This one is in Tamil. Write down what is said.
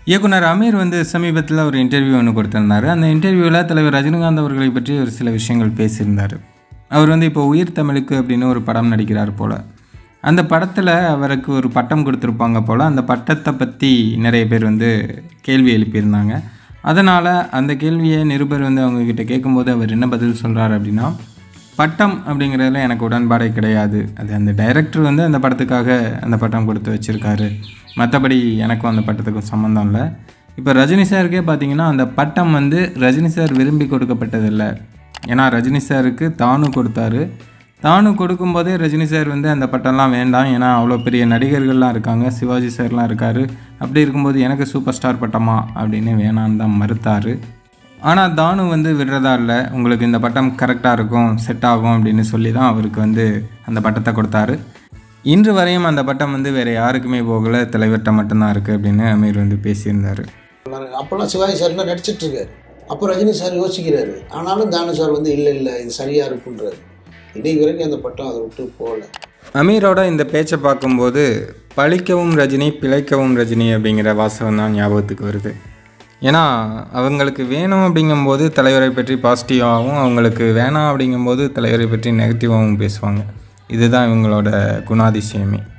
இயக்குனர் அமீர் வந்து சமீபத்தில் ஒரு இன்டர்வியூ ஒன்று கொடுத்திருந்தாரு அந்த இன்டர்வியூவில் தலைவர் ரஜினிகாந்த் அவர்களை பற்றி ஒரு சில விஷயங்கள் பேசியிருந்தார் அவர் வந்து இப்போ உயிர் தமிழுக்கு அப்படின்னு ஒரு படம் நடிக்கிறார் போல் அந்த படத்தில் அவருக்கு ஒரு பட்டம் கொடுத்துருப்பாங்க போல் அந்த பட்டத்தை பற்றி நிறைய பேர் வந்து கேள்வி எழுப்பியிருந்தாங்க அதனால் அந்த கேள்வியை நிருபர் வந்து அவங்கக்கிட்ட கேட்கும்போது அவர் என்ன பதில் சொல்கிறார் அப்படின்னா பட்டம் அப்படிங்கிறதுல எனக்கு உடன்பாடே கிடையாது அது அந்த டைரக்டர் வந்து அந்த படத்துக்காக அந்த பட்டம் கொடுத்து வச்சுருக்காரு மற்றபடி எனக்கும் அந்த பட்டத்துக்கும் சம்மந்தம் இல்லை இப்போ ரஜினி சாருக்கே பார்த்தீங்கன்னா அந்த பட்டம் வந்து ரஜினி சார் விரும்பி கொடுக்கப்பட்டதில்லை ஏன்னா ரஜினி சாருக்கு தானு கொடுத்தாரு தானு கொடுக்கும்போதே ரஜினி சார் வந்து அந்த பட்டம்லாம் வேண்டாம் ஏன்னா அவ்வளோ பெரிய நடிகர்கள்லாம் இருக்காங்க சிவாஜி சார்லாம் இருக்கார் அப்படி இருக்கும்போது எனக்கு சூப்பர் ஸ்டார் பட்டமா அப்படின்னு வேணான்னு தான் மறுத்தார் ஆனால் தானு வந்து விடுறதா இல்லை உங்களுக்கு இந்த பட்டம் கரெக்டாக இருக்கும் செட் ஆகும் அப்படின்னு சொல்லி தான் அவருக்கு வந்து அந்த பட்டத்தை கொடுத்தாரு இன்று வரையும் அந்த பட்டம் வந்து வேறு யாருக்குமே போகலை தலைவர்கிட்ட மட்டும்தான் இருக்குது அப்படின்னு அமீர் வந்து பேசியிருந்தார் அப்போல்லாம் சிவாஜி சார் தான் நடிச்சிட்டு இருக்காரு அப்போ ரஜினி சார் யோசிக்கிறாரு ஆனாலும் தானு சார் வந்து இல்லை இல்லை இது சரியாக இருக்குன்றாரு இன்னைக்கு வரைக்கும் அந்த பட்டம் அதை விட்டு போகல அமீரோட இந்த பேச்சை பார்க்கும்போது பழிக்கவும் ரஜினி பிழைக்கவும் ரஜினி அப்படிங்கிற வாசகம் தான் ஞாபகத்துக்கு வருது ஏன்னா அவங்களுக்கு வேணும் அப்படிங்கும்போது தலைவரை பற்றி பாசிட்டிவாகவும் அவங்களுக்கு வேணாம் அப்படிங்கும்போது தலைவரை பற்றி நெகட்டிவாகவும் பேசுவாங்க இதுதான் இவங்களோட குணாதிசயமே